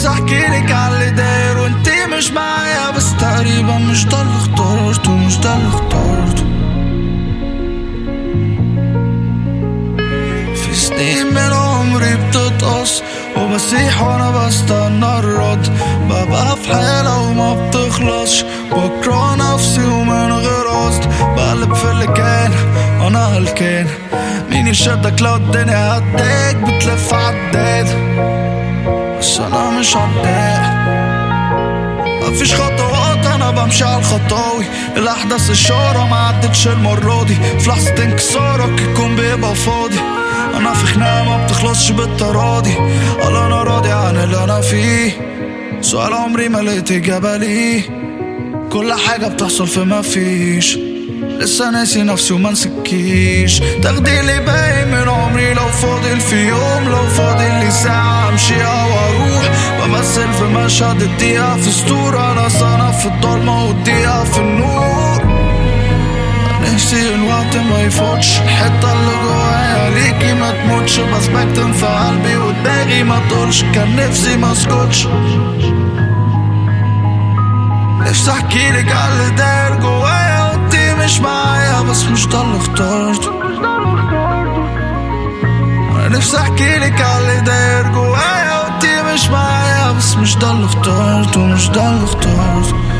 نفسي احكيلك على اللي داير وانتي مش معايا بس تقريبا مش ده اللي اخترته مش ده اللي اخترته في سنين من عمري بتتقص وبسيح وانا بستنى الرد ببقى في حالة وما بتخلصش بكره نفسي ومن غير قصد بقلب في اللي كان انا هلكان مين يشدك لو الدنيا هداك بتلف عداد بس انا مش عداد مفيش خطوات انا بمشي على الخطاوي الاحداث الشارة ما عدتش المرة دي في لحظة انكسارك الكون بيبقى فاضي انا في خناقة ما بتخلصش بالتراضي قال انا راضي عن اللي انا فيه سؤال عمري ما لقيت اجابة ليه كل حاجة بتحصل في ما فيش لسه ناسي نفسي وما نسكيش تاخدي لي باقي من عمري لو فاضل في يوم لو فاضل لي ساعة امشي او اروح بمثل في مشهد الدقيقة في سطور انا صنع في الضلمة والدقيقة في النور نفسي الوقت ما يفوتش الحتة اللي جوايا ليكي ما تموتش بس بكتم في قلبي ودماغي ما تقولش كان نفسي ما اسكتش نفسي احكيلك على اللي داير جوايا وانتي مش معايا بس مش ده اللي اخترته انا نفسي احكيلك على اللي داير جوايا وانتي مش معايا بس مش ده اللي اخترته مش ده اللي اخترته